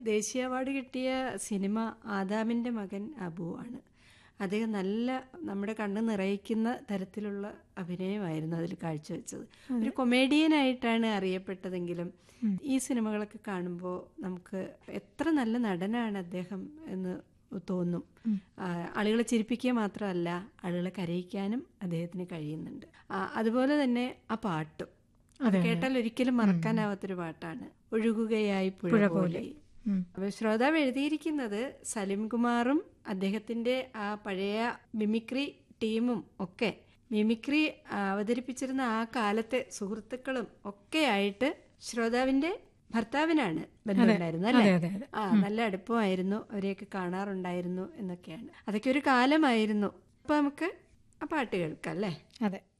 ദേശീയ അവാർഡ് കിട്ടിയ സിനിമ ആദാമിൻ്റെ മകൻ അബു ആണ് അദ്ദേഹം നല്ല നമ്മുടെ കണ്ണ് നിറയിക്കുന്ന തരത്തിലുള്ള അഭിനയമായിരുന്നു അതിൽ കാഴ്ചവെച്ചത് ഒരു കൊമേഡിയനായിട്ടാണ് അറിയപ്പെട്ടതെങ്കിലും ഈ സിനിമകളൊക്കെ കാണുമ്പോൾ നമുക്ക് എത്ര നല്ല നടനാണ് അദ്ദേഹം എന്ന് തോന്നും ആ, ആളുകളെ ചിരിപ്പിക്കുക മാത്രമല്ല ആളുകളെ കരയിക്കാനും അദ്ദേഹത്തിന് കഴിയുന്നുണ്ട് ആ, അതുപോലെ തന്നെ ആ പാട്ടും അത് കേട്ടാൽ ഒരിക്കലും മറക്കാനാവാത്തൊരു പാട്ടാണ് ഒഴുകുകയായി പുഴ പോലെ അപ്പൊ ശ്രോതാവ് എഴുതിയിരിക്കുന്നത് സലിം കുമാറും അദ്ദേഹത്തിന്റെ ആ പഴയ മിമിക്രി ടീമും ഒക്കെ മിമിക്രി അവതരിപ്പിച്ചിരുന്ന ആ കാലത്തെ സുഹൃത്തുക്കളും ഒക്കെ ആയിട്ട് ശ്രോതാവിന്റെ ഭർത്താവിനാണ് ബന്ധമുണ്ടായിരുന്നത് അല്ലേ അതെ, അതെ, അതെ. ആ നല്ല അടുപ്പമായിരുന്നു അവരെയൊക്കെ കാണാറുണ്ടായിരുന്നു എന്നൊക്കെയാണ് അതൊക്കെ ഒരു കാലമായിരുന്നു അപ്പൊ നമുക്ക് ആ പാട്ട് കേൾക്കാം അല്ലേ അതെ